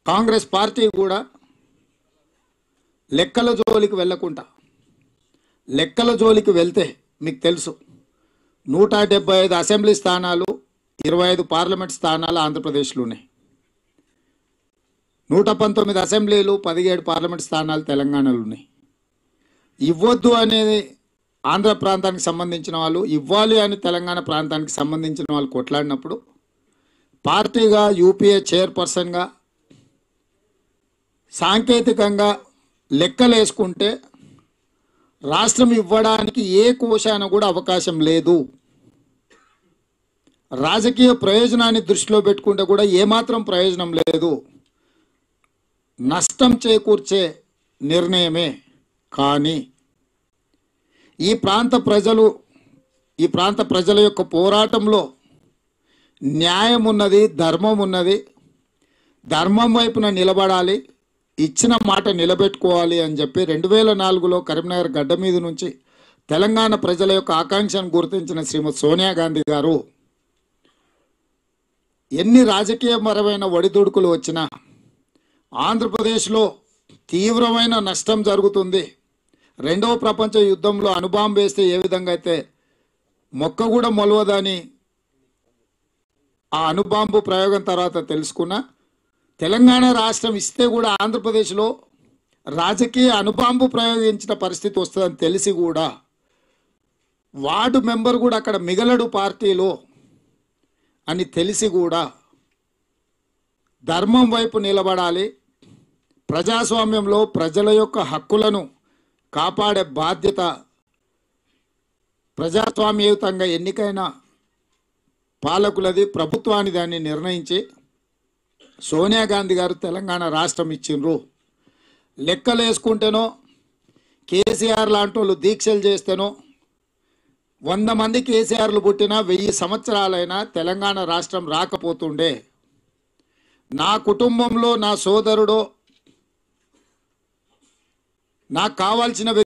Congress party కూడా లెక్కల జోలికి వెళ్ళకుండా లెక్కల జోలికి వెళ్తే మీకు తెలుసు నూట డెబ్బై ఐదు అసెంబ్లీ స్థానాలు ఇరవై ఐదు పార్లమెంట్ స్థానాలు ఆంధ్రప్రదేశ్లో ఉన్నాయి నూట పంతొమ్మిది అసెంబ్లీలు పదిహేడు పార్లమెంట్ స్థానాలు తెలంగాణలో ఉన్నాయి ఇవ్వద్దు అనేది ఆంధ్ర ప్రాంతానికి సంబంధించిన వాళ్ళు ఇవ్వాలి అని తెలంగాణ ప్రాంతానికి సంబంధించిన వాళ్ళు కొట్లాడినప్పుడు పార్టీగా యూపీఏ చైర్పర్సన్గా సాంకేతికంగా లెక్కలు వేసుకుంటే రాష్ట్రం ఇవ్వడానికి ఏ కోశాన కూడా అవకాశం లేదు రాజకీయ ప్రయోజనాన్ని దృష్టిలో పెట్టుకుంటే కూడా ఏమాత్రం ప్రయోజనం లేదు నష్టం చేకూర్చే నిర్ణయమే కానీ ఈ ప్రాంత ప్రజలు ఈ ప్రాంత ప్రజల యొక్క పోరాటంలో న్యాయం ఉన్నది ధర్మం ఉన్నది ధర్మం వైపున నిలబడాలి ఇచ్చిన మాట నిలబెట్టుకోవాలి అని చెప్పి రెండు వేల నాలుగులో కరీంనగర్ గడ్డ మీద నుంచి తెలంగాణ ప్రజల యొక్క ఆకాంక్షను గుర్తించిన శ్రీమతి సోనియా గాంధీ గారు ఎన్ని రాజకీయపరమైన ఒడిదుడుకులు వచ్చినా ఆంధ్రప్రదేశ్లో తీవ్రమైన నష్టం జరుగుతుంది రెండవ ప్రపంచ యుద్ధంలో అణుబాంబు వేస్తే ఏ విధంగా అయితే మొక్క కూడా మొలవదని ఆ అణుబాంబు ప్రయోగం తర్వాత తెలుసుకున్న తెలంగాణ రాష్ట్రం ఇస్తే కూడా ఆంధ్రప్రదేశ్లో రాజకీయ అణుబాంబు ప్రయోగించిన పరిస్థితి వస్తుందని తెలిసి కూడా వార్డు మెంబర్ కూడా అక్కడ మిగలడు పార్టీలో అని తెలిసి కూడా ధర్మం వైపు నిలబడాలి ప్రజాస్వామ్యంలో ప్రజల యొక్క హక్కులను కాపాడే బాధ్యత ప్రజాస్వామ్యయుతంగా ఎన్నికైన పాలకులది ప్రభుత్వాన్ని దాన్ని నిర్ణయించి సోనియా గాంధీ గారు తెలంగాణ రాష్ట్రం ఇచ్చిండ్రు లెక్కలు వేసుకుంటేనో కేసీఆర్ లాంటి వాళ్ళు దీక్షలు చేస్తేనో వంద మంది కేసీఆర్లు పుట్టినా వెయ్యి సంవత్సరాలైనా తెలంగాణ రాష్ట్రం రాకపోతుండే నా కుటుంబంలో నా సోదరుడో నాకు కావాల్సిన